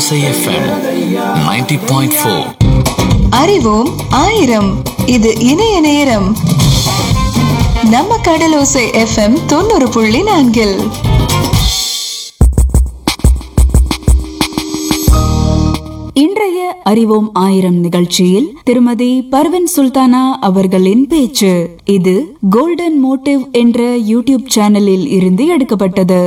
ஓசைஎஃப்எம் 90.4 அறிவோம் ஆயிரம் இது இணைய நேரம் நம்ம கடலோசை எஃப்எம் தொண்ணூறு புள்ளி நான்கில் இன்றைய அறிவோம் ஆயிரம் நிகழ்ச்சியில் திருமதி பர்வின் சுல்தானா அவர்களின் பேச்சு இது கோல்டன் மோட்டிவ் என்ற யூடியூப் சேனலில் இருந்து எடுக்கப்பட்டது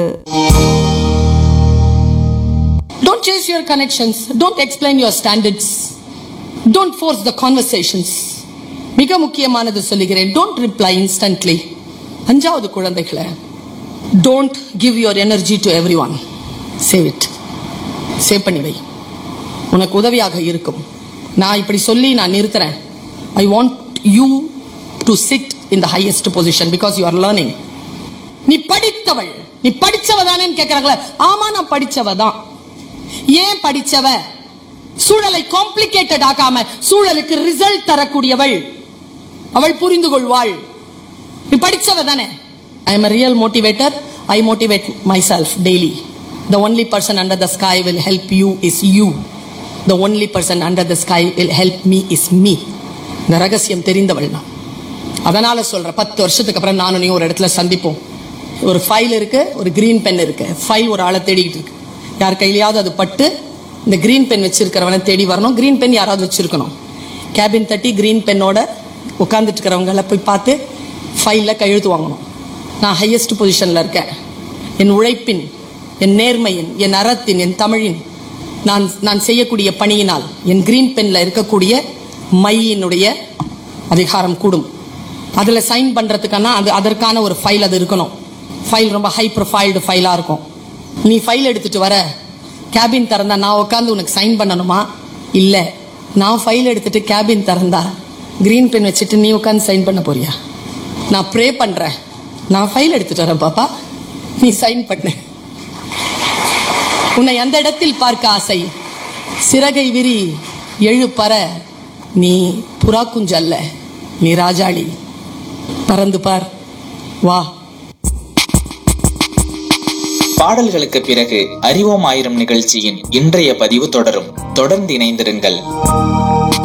Don't chase your connections. Don't explain your standards. Don't force the conversations. மிக முக்கியமானது சொல்லுகிறேன் டோன்ட் ரிப்ளை இன்ஸ்டன்ட்லி அஞ்சாவது குழந்தைகளை don't give your energy to everyone save it save பண்ணி வை உனக்கு உதவியாக இருக்கும் நான் இப்படி சொல்லி நான் நிறுத்துறேன் I want you to sit in the highest position because you are learning நீ படித்தவள் நீ படிச்சவ தானேன்னு கேக்குறாங்களே ஆமா நான் படிச்சவ தான் ஏன் படிச்சவ சூழலை காம்ப்ளிகேட்டட் ஆக்காம சூழலுக்கு ரிசல்ட் தரக்கூடியவள் அவள் புரிந்து கொள்வாள் நீ படிச்சவ தானே I am real motivator I motivate myself daily the only person under the sky will help you is you the only person under the sky will help me is me இந்த ரகசியம் தெரிந்தவள் நான் அதனால சொல்றேன் பத்து வருஷத்துக்கு அப்புறம் நானும் நீ ஒரு இடத்துல சந்திப்போம் ஒரு ஃபைல் இருக்கு ஒரு கிரீன் பென் இருக்கு ஃபைல் ஒரு ஆளை தேடிக்கிட்டு இருக்கு யார் கையிலயாவது அது பட்டு இந்த கிரீன் பென் வச்சிருக்கிறவனை தேடி வரணும் கிரீன் பென் யாராவது வச்சிருக்கணும் கேபின் தட்டி கிரீன் பென்னோட உட்காந்துட்டு இருக்கிறவங்கள போய் பார்த்து ஃபைலில் கையெழுத்து வாங்கணும் நான் ஹையஸ்ட் பொசிஷனில் இருக்கேன் என் உழைப்பின் என் நேர்மையின் என் அறத்தின் என் தமிழின் நான் நான் செய்யக்கூடிய பணியினால் என் கிரீன் பென்ல இருக்கக்கூடிய மையினுடைய அதிகாரம் கூடும் அதில் சைன் பண்ணுறதுக்கான அது அதற்கான ஒரு ஃபைல் அது இருக்கணும் ஃபைல் ரொம்ப ஹை ப்ரொஃபைல்டு ஃபைலாக இருக்கும் நீ ஃபைல் எடுத்துட்டு வர கேபின் திறந்தா நான் உட்காந்து உனக்கு சைன் பண்ணணுமா இல்லை நான் ஃபைல் எடுத்துட்டு கேபின் திறந்தா கிரீன் பென் வச்சுட்டு நீ உட்காந்து சைன் பண்ண போறியா நான் ப்ரே பண்ணுறேன் நான் ஃபைல் எடுத்துட்டு வரேன் பாப்பா நீ சைன் பண்ணு உன்னை அந்த இடத்தில் பார்க்க ஆசை சிறகை விரி எழு பற நீ புறா குஞ்சு அல்ல நீ ராஜாளி பறந்து பார் வா பாடல்களுக்கு பிறகு அறிவோம் ஆயிரம் நிகழ்ச்சியின் இன்றைய பதிவு தொடரும் தொடர்ந்து இணைந்திருங்கள்